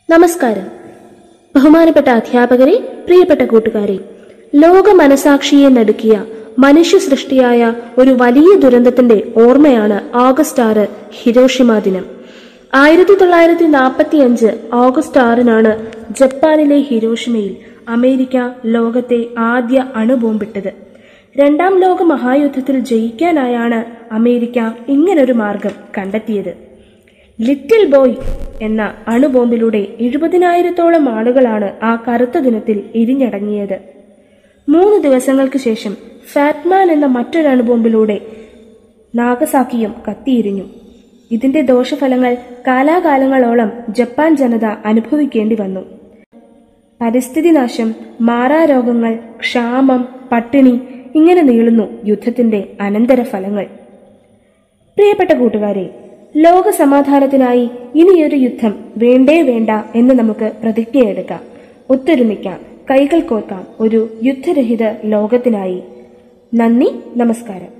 നമസ്കാരം ബഹുമാനപ്പെട്ട അധ്യാപകരെ പ്രിയപ്പെട്ട കൂട്ടുകാരെ ലോക മനസാക്ഷിയെ നടുക്കിയ മനുഷ്യ സൃഷ്ടിയായ ഒരു വലിയ ദുരന്തത്തിന്റെ ഓർമ്മയാണ് ഓഗസ്റ്റ് ആറ് ഹിരോഷിമ ദിനം ആയിരത്തി തൊള്ളായിരത്തി നാൽപ്പത്തി അഞ്ച് ഓഗസ്റ്റ് ആറിനാണ് ജപ്പാനിലെ ഹിരോഷിമയിൽ അമേരിക്ക ലോകത്തെ ആദ്യ അണുബോംബിട്ടത് രണ്ടാം ലോക മഹായുദ്ധത്തിൽ ജയിക്കാനായാണ് അമേരിക്ക ഇങ്ങനൊരു മാർഗം കണ്ടെത്തിയത് ലിറ്റിൽ ബോയ് എന്ന അണുബോംബിലൂടെ എഴുപതിനായിരത്തോളം ആളുകളാണ് ആ കറുത്ത ദിനത്തിൽ എരിഞ്ഞടങ്ങിയത് മൂന്ന് ദിവസങ്ങൾക്ക് ശേഷം ഫാറ്റ്മാൻ എന്ന മറ്റൊരു അണുബോംബിലൂടെ നാഗസാക്കിയും കത്തിയിരിഞ്ഞു ഇതിന്റെ ദോഷഫലങ്ങൾ കാലാകാലങ്ങളോളം ജപ്പാൻ ജനത അനുഭവിക്കേണ്ടി വന്നു പരിസ്ഥിതി നാശം മാറാരോഗങ്ങൾ ക്ഷാമം പട്ടിണി ഇങ്ങനെ നീളുന്നു യുദ്ധത്തിന്റെ അനന്തരഫലങ്ങൾ പ്രിയപ്പെട്ട കൂട്ടുകാരെ ലോക സമാധാനത്തിനായി ഇനിയൊരു യുദ്ധം വേണ്ടേ വേണ്ട എന്ന് നമുക്ക് പ്രതിജ്ഞയെടുക്കാം ഒത്തൊരുമിക്കാം കൈകൾ കോർക്കാം ഒരു യുദ്ധരഹിത ലോകത്തിനായി നന്ദി നമസ്കാരം